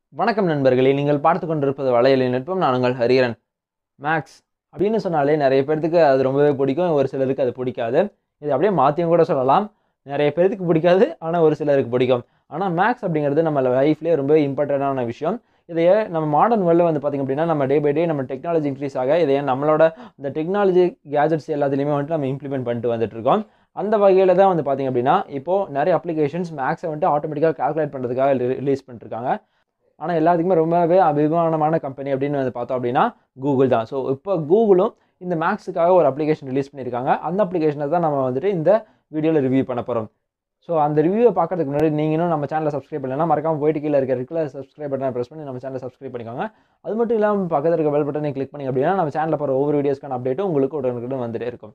வணக்கம் நண்பர்களே நீங்கள் பார்த்து கொண்டிருப்பது வளையலின் நுட்பம் நான் உங்கள் ஹரிஹரன் மேக்ஸ் அப்படின்னு சொன்னாலே நிறைய பேர்த்துக்கு அது ரொம்பவே பிடிக்கும் ஒரு சிலருக்கு அது பிடிக்காது இது அப்படியே மாற்றியும் கூட சொல்லலாம் நிறைய பேர்த்துக்கு பிடிக்காது ஆனால் ஒரு சிலருக்கு பிடிக்கும் ஆனால் மேக்ஸ் அப்படிங்கிறது நம்ம லைஃப்லேயே ரொம்ப இம்பார்ட்டண்டான விஷயம் இதையே நம்ம மாடர்ன் வேர்ல்டில் வந்து பார்த்திங்க அப்படின்னா நம்ம டே பை டே நம்ம டெக்னாலஜி இன்க்ரீஸ் ஆக இதையே நம்மளோட இந்த டெக்னாலஜி கேஜெட்ஸ் எல்லாத்துலேயுமே வந்துட்டு நம்ம இம்ப்ளிமெண்ட் பண்ணிட்டு வந்துட்டு இருக்கோம் அந்த வகையில் தான் வந்து பார்த்திங்க அப்படின்னா இப்போது நிறைய அப்ளிகேஷன்ஸ் மேக்ஸை வந்துட்டு ஆட்டோமேட்டிக்காக கால்குலேட் பண்ணுறதுக்காக ரிலீஸ் பண்ணிருக்காங்க ஆனால் எல்லாத்துக்குமே ரொம்பவே அபிமானமான கம்பெனி அப்படின்னு வந்து பார்த்தோம் அப்படின்னா கூகுள் தான் ஸோ இப்போ கூகுளும் இந்த மேக்ஸுக்காக ஒரு அப்ளிகேஷன் ரிலீஸ் பண்ணியிருக்காங்க அந்த அப்ளிகேஷனை தான் நம்ம வந்துட்டு இந்த வீடியோவில் ரிவ்யூ பண்ண போகிறோம் ஸோ அந்த ரிவ்யூவை பார்க்கறதுக்கு முன்னாடி நீங்களும் நம்ம சேனலை சப்ஸ்கிரைப் பண்ணலாம் மறக்காம போயிட்டு கீழே இருக்க இருக்குல்ல சப்ஸ்கிரைப் பட்டனை ப்ரெஸ் பண்ணி நம்ம சேனலை சப்ஸ்கிரைப் பண்ணிக்கோங்க அது மட்டும் இல்லாமல் பக்கத்தில் இருக்க பெல் பட்டனை கிளிக் பண்ணி அப்படின்னா நம்ம சேனலில் போகிற ஒவ்வொரு வீடியோஸ்க்கான அப்டேட்டும் உங்களுக்கு உடனுக்குடன் வந்துட்டே இருக்கும்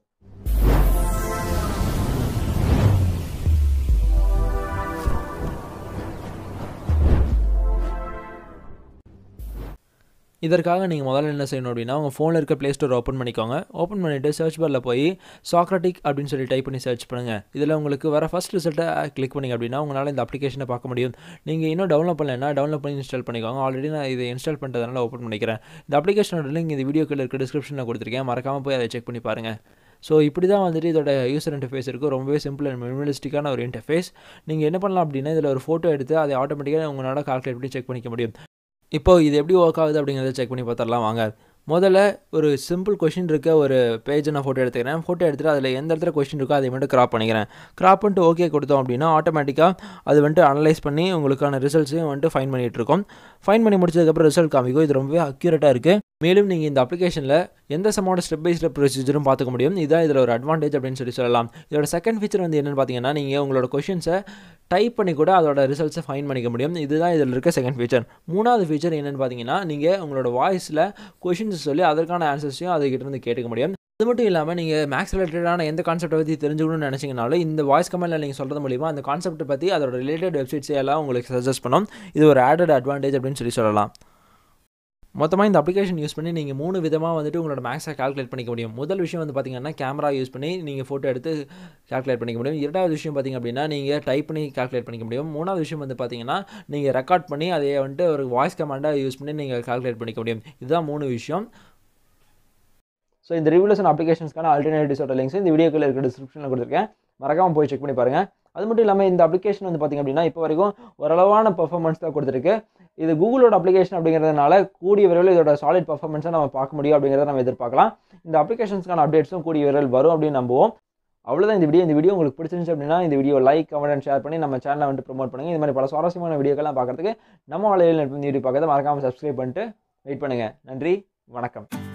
இதற்காக நீங்கள் முதல்ல என்ன செய்யணும் அப்படின்னா உங்கள் ஃபோனில் இருக்க ப்ளே ஸ்டோர் ஓப்பன் பண்ணிக்கோங்க ஓப்பன் பண்ணிவிட்டு சர்ச் பாரில் போய் சாக்ராட்டிக் அப்படின்னு சொல்லி டைப் பண்ணி சர்ச் பண்ணுங்கள் இதில் உங்களுக்கு வர ஃபஸ்ட் ரிசல்ட்டை கிளிக் பண்ணிங்க அப்படின்னா உங்களால் இந்த அப்ளிகேஷனை பார்க்க முடியும் நீங்கள் இன்னும் டவுன்லோட் பண்ணலைன்னா டவுன்லோட் பண்ணி இன்ஸ்டால் பண்ணிக்கோங்க ஆல்ரெடி நான் இதை இன்ஸ்டால் பண்ணுறதுனால ஓப்பன் பண்ணிக்கிறேன் இந்த அப்ளிகேஷனோட லிங்க் இந்த வீடியோக்குள்ள இருக்க டிஸ்கிரிப்ஷனில் கொடுத்துருக்கேன் மறக்காமல் போய் அதை செக் பண்ணி பாருங்கள் ஸோ இப்படி தான் வந்துட்டு இதோட யூசர் இன்டர்ஃபேஸ் இருக்கும் ரொம்பவே சிம்பிள் அண்ட் மினிமலிஸ்டிக்கான ஒரு இன்டர்ஃபேஸ் நீங்கள் என்ன பண்ணலாம் அப்படின்னா இதில் ஒரு ஃபோட்டோ எடுத்து அதை ஆட்டோமேட்டிக்காக உங்களால் கால்குலேட் பண்ணி செக் பண்ணிக்க முடியும் இப்போ இது எப்படி ஒர்க் ஆகுது அப்படிங்கிறத செக் பண்ணி பார்த்துடலாம் வாங்க முதல்ல ஒரு சிம்பிள் கொஷின் இருக்க ஒரு பேஜை நான் ஃபோட்டோ எடுத்துக்கிறேன் ஃபோட்டோ எடுத்துகிட்டு அதில் எந்த இடத்துல கொஷின் இருக்கோ அதை மட்டும் கிராப் பண்ணிக்கிறேன் கிராப் பண்ணிட்டு ஓகே கொடுத்தோம் அப்படின்னா ஆட்டோமேட்டிக்காக அது வந்துட்டு அனலைஸ் பண்ணி உங்களுக்கான ரிசல்ட்ஸையும் வந்துட்டு ஃபைன் பண்ணிகிட்டு இருக்கோம் ஃபைன் பண்ணி முடிச்சதுக்கப்புறம் ரிசல்ட் காமிக்கும் இது ரொம்பவே அக்யூரேட்டாக இருக்குது மேலும் நீங்கள் இந்த அப்ளிகேஷனில் எந்த சமோட ஸ்டெப் பை ஸ்டெப் ப்ரொசீஜரும் பார்த்துக்க முடியும் இதுதான் இதில் ஒரு அட்வான்டேஜ் அப்படின்னு சொல்லி சொல்லலாம் இதோட செகண்ட் ஃபீச்சர் வந்து என்னென்னு பார்த்தீங்கன்னா நீங்கள் உங்களோட கொஷின்ஸை டைப் பண்ணி கூட அதோட ரிசல்ட்ஸை ஃபைன் பண்ணிக்க முடியும் இதுதான் இதில் இருக்க செகண்ட் ஃபீச்சர் மூணாவது ஃபீச்சர் என்னென்னு பார்த்தீங்கன்னா நீங்கள் உங்களோட வாய்ஸில் கொஷின்ஸ் சொல்லி அதற்கான ஆன்சர்ஸையும் அதுக்கிட்ட இருந்து கேட்டுக்க முடியும் அது மட்டும் இல்லாமல் நீங்கள் மேக்ஸ் ரிலேட்டடான எந்த கான்செப்ட்டை பற்றி தெரிஞ்சுக்கணும்னு நினச்சிங்கனாலும் இந்த வாய்ஸ் கமெண்ட்டில் நீங்கள் சொல்கிறது மூலிமா அந்த கான்செப்ட்டை பற்றி அதோட ரிலேட்டட் வெப்சைட்ஸ் எல்லாம் உங்களுக்கு சஜஸ்ட் பண்ணும் இது ஒரு ஆடட் அட்வான்டேஜ் அப்படின்னு சொல்லி சொல்லலாம் மொத்தமாக இந்த அப்ளிகேஷன் யூஸ் பண்ணி நீங்கள் மூணு விதமாக வந்துட்டு உங்களோட மேக்ஸை கால்குலேட் பண்ணிக்க முடியும் முதல் விஷயம் வந்து பார்த்திங்கன்னா கேமரா யூஸ் பண்ணி நீங்கள் ஃபோட்டோ எடுத்து கால்குலேட் பண்ணிக்க முடியும் இரண்டாவது விஷயம் பார்த்திங்க அப்படின்னா நீங்கள் டைப் பண்ணி கால்குலேட் பண்ணிக்க முடியும் மூணாவது விஷயம் வந்து பார்த்திங்கன்னா நீங்கள் ரெக்கார்ட் பண்ணி அதை வந்துட்டு ஒரு வாய்ஸ் கமாண்டாக யூஸ் பண்ணி நீங்கள் கால்குலேட் பண்ணிக்க முடியும் இதுதான் மூணு விஷயம் ஸோ இந்த ரிவியூலேஷன் அப்ளிகேஷன்ஸ்க்கான ஆல்டர்னேட்டிவ்ஸோட லிங்க்ஸ் இந்த வீடியோக்குள்ள இருக்க டிஸ்கிரிப்ஷனில் கொடுத்துருக்கேன் மறக்காமல் போய் செக் பண்ணி பாருங்கள் அது மட்டும் இல்லாமல் இந்த அப்ளிகேஷன் வந்து பார்த்திங்க அப்படின்னா இப்போ வரைக்கும் ஓரளவான பர்ஃபார்மன்ஸ் தான் கொடுத்துருக்கு இது கூகுளோட அப்ளிகேஷன் அப்படிங்கிறதுனால கூடிய விரைவில் இதோட சாலிட் பர்ஃபார்மன்ஸை நம்ம பார்க்க முடியும் அப்படிங்கிறத நம்ம எதிர்பார்க்கலாம் இந்த அப்ளிகேஷன்ஸ்க்கான அப்டேட்ஸும் கூடிய விரைவில் வரும் அப்படின்னு நம்புவோம் அவ்வளோதான் இந்த வீடியோ இந்த வீடியோ உங்களுக்கு பிடிச்சிருந்துச்சு அப்படின்னா இந்த video like comment and share பண்ணி நம்ம சேனலை வந்துட்டு ப்ரொமோட் பண்ணுங்கள் இந்த மாதிரி பல சுவாரஸ்யமான வீடியோக்கெல்லாம் பார்க்குறதுக்கு நம்ம வலையில் நெட் வீடியோ பார்க்கறத மறக்காமல் சப்ஸ்கிரைப் பண்ணிட்டு வெயிட் பண்ணுங்கள் நன்றி வணக்கம்